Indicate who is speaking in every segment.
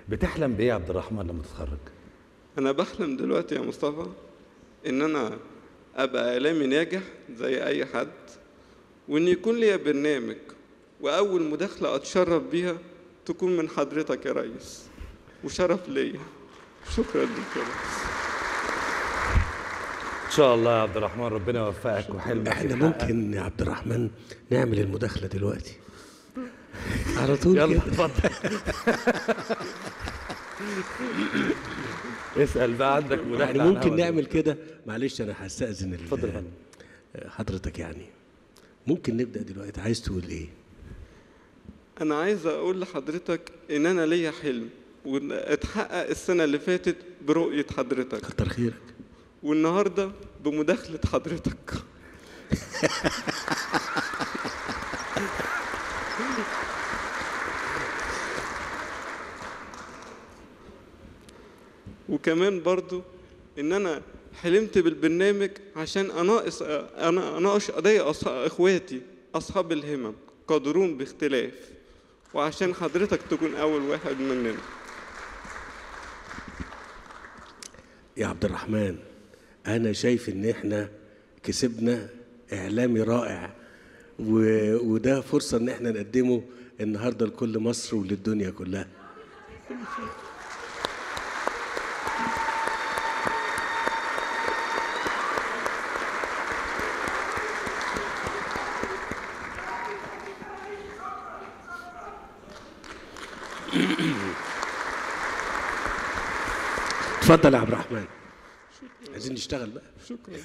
Speaker 1: بتحلم بايه يا عبد الرحمن لما تتخرج
Speaker 2: انا بحلم دلوقتي يا مصطفى ان انا ابقى اعلامي ناجح زي اي حد وان يكون ليا برنامج واول مداخله اتشرف بيها تكون من حضرتك يا ريس وشرف ليا شكرا لك يا ريس
Speaker 1: ان شاء الله يا عبد الرحمن ربنا يوفقك وحلمك
Speaker 3: احنا
Speaker 1: يتحقق.
Speaker 3: ممكن يا عبد الرحمن نعمل المداخله دلوقتي على طول
Speaker 1: يلا
Speaker 3: كده
Speaker 1: اتفضل اسال بقى عندك
Speaker 3: يعني
Speaker 1: مداخله عن
Speaker 3: ممكن
Speaker 1: هوا
Speaker 3: نعمل كده معلش انا هستأذن ال-
Speaker 1: اتفضل يا فندم.
Speaker 3: حضرتك يعني ممكن نبدأ دلوقتي عايز تقول ايه
Speaker 2: انا عايز اقول لحضرتك ان انا ليا حلم واتحقق السنه اللي فاتت برؤيه حضرتك
Speaker 3: كتر خيرك
Speaker 2: والنهارده بمداخله حضرتك وكمان برضو ان انا حلمت بالبرنامج عشان اناقص انا اناقش قضايا أص- اخواتي اصحاب الهمم قادرون باختلاف وعشان حضرتك تكون اول واحد مننا
Speaker 3: يا عبد الرحمن انا شايف ان احنا كسبنا اعلامي رائع و... وده فرصه ان احنا نقدمه النهارده لكل مصر وللدنيا كلها اتفضل يا عبد الرحمن عايزين نشتغل بقى
Speaker 2: شكرا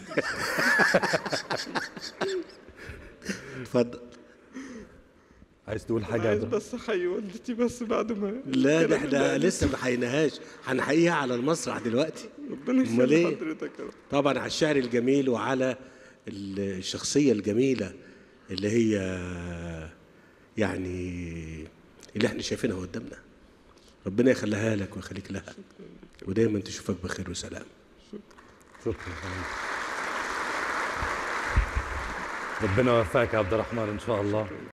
Speaker 3: اتفضل
Speaker 1: عايز تقول
Speaker 2: أنا
Speaker 1: حاجه يا
Speaker 2: عايز
Speaker 1: عبد الرحمن؟
Speaker 2: بس احيي والدتي بس بعد ما
Speaker 3: لا ده
Speaker 2: الكلام
Speaker 3: احنا لسه ما حيناهاش هنحييها على المسرح دلوقتي
Speaker 2: ربنا
Speaker 3: أمال
Speaker 2: يخلي
Speaker 3: إيه؟
Speaker 2: حضرتك يا رب
Speaker 3: طبعا على الشعر الجميل وعلى الشخصية الجميلة اللي هي يعني اللي احنا شايفينها قدامنا ربنا يخليها لك ويخليك لها ودايما تشوفك بخير وسلام
Speaker 1: شكرا ربنا يوفقك يا عبد الرحمن ان شاء الله